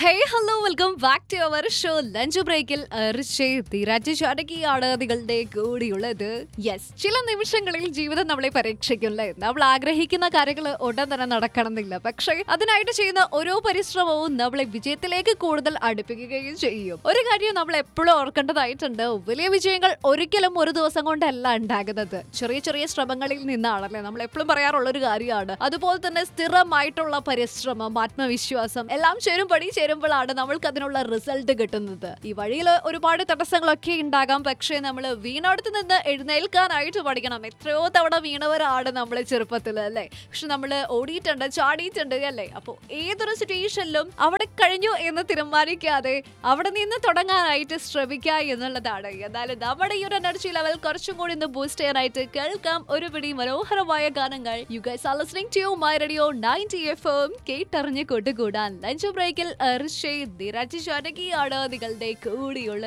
hey hello welcome back to our show lunch ബ്രേക്കിൽ ആണ് നിങ്ങളുടെ കൂടിയുള്ളത് യെസ് ചില നിമിഷങ്ങളിൽ ജീവിതം നമ്മളെ പരീക്ഷിക്കില്ലേ നമ്മൾ ആഗ്രഹിക്കുന്ന കാര്യങ്ങൾ ഉടൻ തന്നെ നടക്കണമെന്നില്ല പക്ഷേ അതിനായിട്ട് ചെയ്യുന്ന ഓരോ പരിശ്രമവും നമ്മളെ വിജയത്തിലേക്ക് കൂടുതൽ അടുപ്പിക്കുകയും ചെയ്യും ഒരു കാര്യം നമ്മൾ എപ്പോഴും ഓർക്കേണ്ടതായിട്ടുണ്ട് വലിയ വിജയങ്ങൾ ഒരിക്കലും ഒരു ദിവസം കൊണ്ടല്ല ഉണ്ടാകുന്നത് ചെറിയ ചെറിയ ശ്രമങ്ങളിൽ നിന്നാണല്ലേ നമ്മൾ എപ്പോഴും പറയാറുള്ള ഒരു കാര്യമാണ് അതുപോലെ തന്നെ സ്ഥിരമായിട്ടുള്ള പരിശ്രമം ആത്മവിശ്വാസം എല്ലാം ചേരുംപടി ചേരുമ്പോഴാണ് നമ്മൾക്ക് അതിനുള്ള റിസൾട്ട് കിട്ടുന്നത് ഈ വഴിയിൽ ഒരുപാട് തടസ്സങ്ങളൊക്കെ ഉണ്ടാകാം പക്ഷേ നമ്മൾ വീണടുത്ത് നിന്ന് എഴുന്നേൽക്കാനായിട്ട് പഠിക്കണം എത്രയോ തവണ വീണവരാണ് നമ്മൾ ചെറുപ്പത്തിൽ അല്ലേ പക്ഷെ നമ്മൾ ഓടിയിട്ടുണ്ട് ചാടിയിട്ടുണ്ട് അല്ലേ അപ്പോൾ ഏതൊരു സിറ്റുവേഷനിലും അവിടെ കഴിഞ്ഞു എന്ന് തീരുമാനിക്കാതെ അവിടെ നിന്ന് തുടങ്ങാനായിട്ട് ശ്രമിക്കുക എന്നുള്ളതാണ് എന്നാലും നമ്മുടെ ഈ ഒരു എനർജി ലെവൽ കുറച്ചും കൂടി ഒന്ന് ബൂസ്റ്റ് ചെയ്യാനായിട്ട് കേൾക്കാം ഒരു പിടി മനോഹരമായ ഗാനങ്ങൾ you guys are listening to my radio 90 FM കേട്ടറിഞ്ഞ് കൊണ്ടുകൂടാൻ ലഞ്ച് ബ്രേക്കിൽ ഋഷി നിരജ് ജാനകിയാണ് നിങ്ങളുടെ കൂടിയുള്ളത്